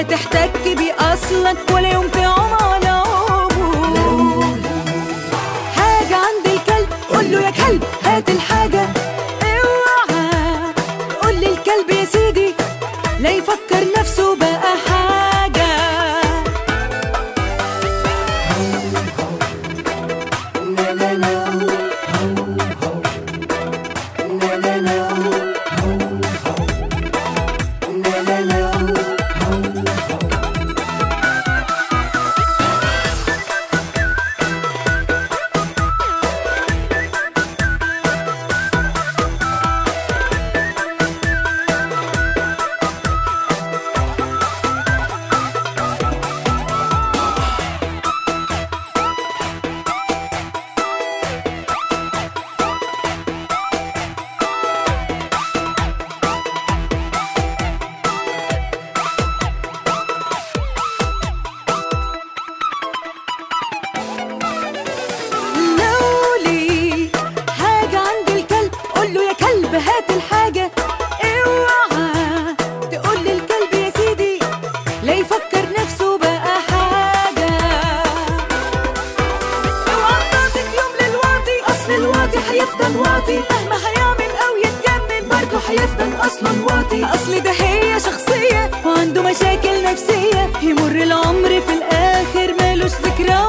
تحتك بيه اصلا ولا يوم تعوم على عمره حاجة عند الكلب قول له يا كلب هات الحاجة اوعى قول للكلب يا سيدي لا يفكر نفسه بقى حاجة لو لي حاجة عند الكلب قول له يا كلب هات الحاجة اوعى تقول للكلب يا سيدي لا يفكر نفسه بقى حاجة اوعى تعطيك يوم للواطي اصل الواطي هيفضل واطي مهما هيعمل او يتجنن برضه هيفضل اصلا واطي اصل ده هي شخصية وعنده مشاكل نفسية يمر العمر في الاخر مالوش ذكرى